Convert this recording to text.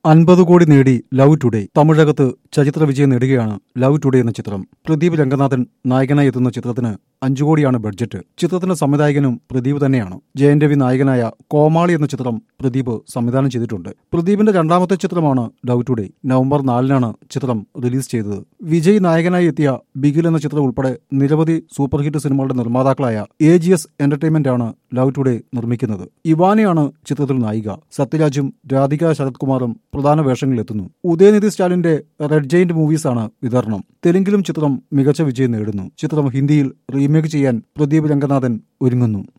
അൻപത് കോടി നേടി ലവ് ടുഡേ തമിഴകത്ത് ചരിത്ര വിജയം നേടുകയാണ് ലവ് ടുഡേ എന്ന ചിത്രം പ്രദീപ് രംഗനാഥൻ നായകനായി എത്തുന്ന ചിത്രത്തിന് അഞ്ചു കോടിയാണ് ബഡ്ജറ്റ് ചിത്രത്തിന്റെ സംവിധായകനും പ്രദീപ് തന്നെയാണ് ജയൻ രവി നായകനായ കോമാളി എന്ന ചിത്രം പ്രദീപ് സംവിധാനം ചെയ്തിട്ടുണ്ട് പ്രദീപിന്റെ രണ്ടാമത്തെ ചിത്രമാണ് ലവ് ടുഡേ നവംബർ നാലിനാണ് ചിത്രം റിലീസ് ചെയ്തത് വിജയ് നായകനായി എത്തിയ ബിഗിൽ എന്ന ചിത്രം ഉൾപ്പെടെ നിരവധി സൂപ്പർ ഹിറ്റ് സിനിമകളുടെ നിർമ്മാതാക്കളായ എ ജി എസ് എന്റർടൈൻമെന്റ് ആണ് ലവ് ടുഡേ നിർമ്മിക്കുന്നത് ഇവാനയാണ് ചിത്രത്തിൽ നായിക സത്യരാജും രാധിക ശരത് കുമാറും പ്രധാന വേഷങ്ങളിലെത്തുന്നു ഉദയനിധി സ്റ്റാലിന്റെ റെഡ് ജെയിന്റ് മൂവീസാണ് വിതരണം തെലുങ്കിലും ചിത്രം മികച്ച വിജയം നേടുന്നു ചിത്രം ഹിന്ദിയിൽ റീമേക്ക് ചെയ്യാൻ പ്രദീപ് രംഗനാഥൻ ഒരുങ്ങുന്നു